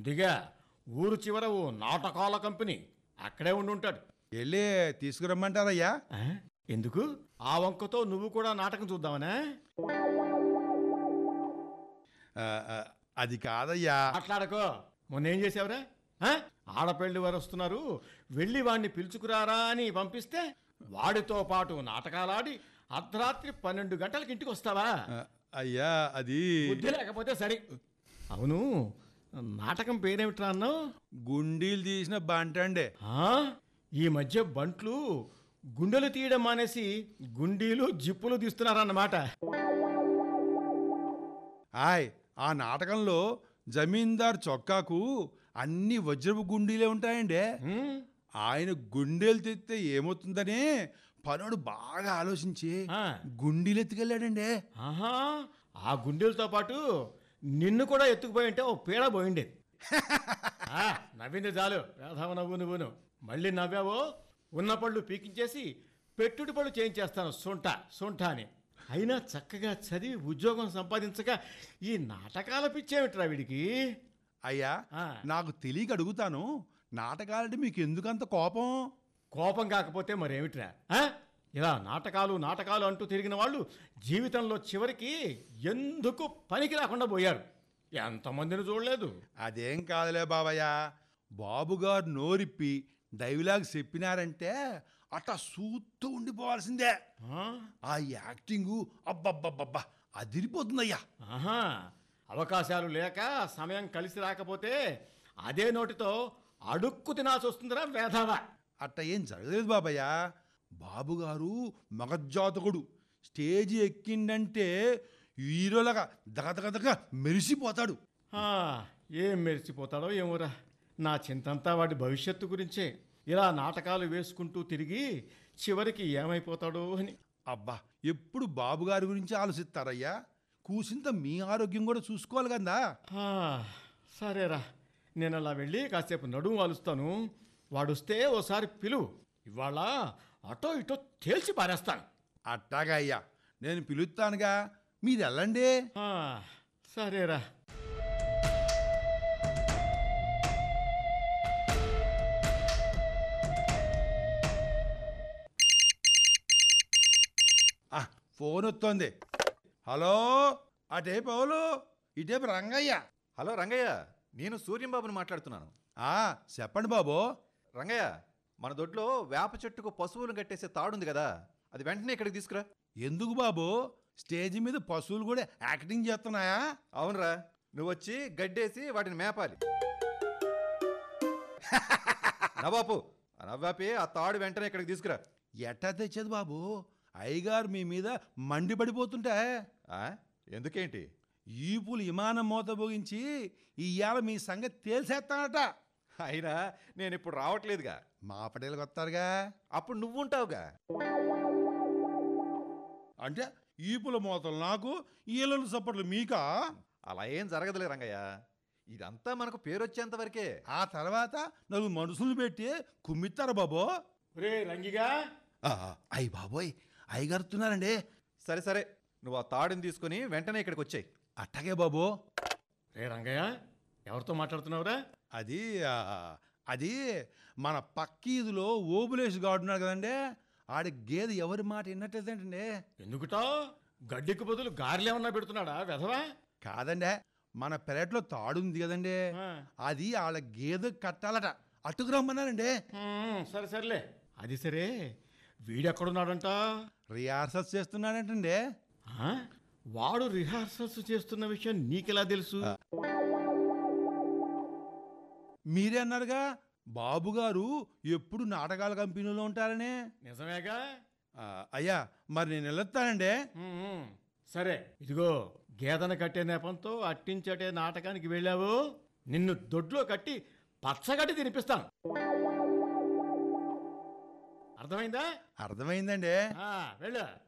ఉందిగా ఊరు చివర ఓ నాటకాల కంపెనీ అక్కడే ఉండి ఉంటాడు వెళ్ళి తీసుకురమ్మంటారయ్యా ఆ? ఎందుకు ఆ వంకతో నువ్వు కూడా నాటకం చూద్దామనా ఆ, ఆ, అది కాదయ్యా మాట్లాడకో మొన్న ఏం చేసావురా ఆ? ఆడపెళ్లి వారు వస్తున్నారు వెళ్ళి వాడిని పిలుచుకురారా అని పంపిస్తే వాడితో పాటు నాటకాలాడి అర్ధరాత్రి పన్నెండు గంటలకి ఇంటికి వస్తావా ఆ, అయ్యా అది బుద్ధి లేకపోతే సరే అవును నాటకం పేరేమిట్రా అన్నావు గుండీలు తీసిన బంట అండి ఆ? ఈ మధ్య బంట్లు గుండెలు తీయడం మానేసి గుండీలు జిప్పులు తీస్తున్నారన్నమాట ఆయ్ ఆ నాటకంలో జమీందార్ చొక్కాకు అన్ని వజ్రపు గుండీలే ఉంటాయండి ఉమ్, ఆయన గుండెలు తెస్తే ఏమవుతుందని పనుడు బాగా ఆలోచించి ఆ. గుండీలు ఎత్తుకెళ్ళాడండి ఆహా ఆ గుండెలతో పాటు నిన్ను కూడా ఎత్తుకుపోయి ఉంటే ఓ పీడ పోయిండేది ఆ, నవ్వింది చాలు వేధవ నవ్వు నువ్వును మళ్ళీ నవ్వావో ఉన్న పళ్ళు పీకించేసి పెట్టుడు పళ్ళు చేయించేస్తాను సొంట సొంట అని అయినా చక్కగా చదివి ఉద్యోగం సంపాదించగా ఈ నాటకాల పిచ్చేమిట్రా వీడికి అయ్యా ఆ. నాకు తెలియక అడుగుతాను నాటకాలంటే మీకు ఎందుకంత కోపం కోపం కాకపోతే మరేమిట్రా ఆ? ఇలా నాటకాలు నాటకాలు అంటూ తిరిగిన వాళ్ళు జీవితంలో చివరికి ఎందుకు పనికి రాకుండా పోయారు ఎంతమందిని చూడలేదు అదేం కాదులే బాబయ్య బాబుగారు నోరిప్పి డైలాగ్ చెప్పినారంటే అట్లా సూత్తూ ఉండిపోవాల్సిందే ఆ? ఆ యాక్టింగు అబ్బబ్బబ్బబ్బా అదిరిపోతుందయ్యా ఆహా అవకాశాలు లేక సమయం కలిసి రాకపోతే అదే నోటితో అడుక్కు తినాల్సి వస్తుందిరా వేధావా అట్ట ఏం జరగలేదు బాబయ్య బాబుగారు మగజాతకుడు స్టేజి ఎక్కిండంటే హీరోలాగా దగదగదగ మెరిసిపోతాడు ఆ, ఏం మెరిసిపోతాడో ఏమోరా నా చింతంతా వాడి భవిష్యత్తు గురించే ఇలా నాటకాలు వేసుకుంటూ తిరిగి చివరికి ఏమైపోతాడో అని అబ్బా ఎప్పుడు బాబుగారి గురించి ఆలోచిస్తారయ్యా కూసింత మీ ఆరోగ్యం కూడా చూసుకోవాలి కదా ఆ, సరేరా నేను అలా వెళ్ళి కాసేపు నడుము వాలుస్తాను వాడొస్తే ఓసారి పిలువు ఇవాళ అటో ఇటో తేల్చి పారేస్తాను అట్టాగా అయ్యా నేను పిలుస్తానుగా మీరు వెళ్ళండి ఆ, సరేరా ఆ, ఫోన్ వస్తోంది హలో అటే పౌలు ఇటే రంగయ్య హలో రంగయ్య నేను సూర్యంబాబుని మాట్లాడుతున్నాను ఆ, చెప్పండి బాబు రంగయ్య మన దొడ్లో వేప చెట్టుకు పశువులు కట్టేసే తాడుంది కదా అది వెంటనే ఇక్కడికి తీసుకురా ఎందుకు బాబు స్టేజ్ మీద పశువులు కూడా యాక్టింగ్ చేస్తున్నాయా అవునరా నువ్వు వచ్చి గడ్డేసి వాటిని మేపాలి నవాపు ఆ నవ్వాపి ఆ తాడు వెంటనే ఇక్కడికి తీసుకురా ఎట్టా తెచ్చేది బాబు అయ్యగారు మీ మీద మండిపడిపోతుంటే ఆ? ఎందుకేంటి ఈపులు విమానం మూత భోగించి ఇవాళ మీ సంగతి తేల్చేస్తానట అయినా నేను ఇప్పుడు రావట్లేదుగా మా పటేలకు వస్తారుగా అప్పుడు నువ్వుంటావుగా అంటే ఈపుల మూతలు నాకు ఈలలు సప్పట్లు మీకా అలా ఏం జరగదులే రంగయ్య ఇదంతా మనకు పేరు వచ్చేంత వరకే ఆ తర్వాత నలుగురు మనుషులు పెట్టి కుమ్మిస్తారు బాబు రే రంగిగా అయ్యి బాబోయ్ అయ్యగారుతున్నారండి సరే సరే నువ్వు ఆ తాడుని తీసుకుని వెంటనే ఇక్కడికి వచ్చాయి అట్టగే బాబు రే రంగయ్య ఎవరితో మాట్లాడుతున్నావురా అది ఆ, అది మన పక్కీదులో ఓబులేష్ గాడు ఉన్నాడు కదండి ఆడి గేదె ఎవరి మాట విన్నట్టేదంటండి ఎందుకుటో గడ్డికి బదులు గారెలేమన్నా పెడుతున్నాడా వెధవా కాదండి మన పెరట్లో తాడుంది కదండి ఆ. అది వాళ్ళ గేదె కట్టాలట అటుకు రమ్మన్నారండి ఉమ్, సరే సరేలే అది సరే వీడెక్కడున్నాడంట రిహార్సల్స్ చేస్తున్నాడంటండి ఆ? వాడు రిహార్సల్స్ చేస్తున్న విషయం నీకెలా తెలుసు మీరే అన్నారుగా బాబుగారు ఎప్పుడు నాటకాల కంపెనీలో ఉంటారని నిజమేగా ఆ, అయ్యా మరి నేను వెళ్ళొస్తానండి ఉమ్, ఉమ్. సరే ఇదిగో గేదెను కట్టే నెపంతో అట్టించటే నాటకానికి వెళ్ళావు నిన్ను దొడ్లో కట్టి పచ్చగడ్డి తినిపిస్తాను అర్థమైందా అర్థమైందండి ఆ, వెళ్ళు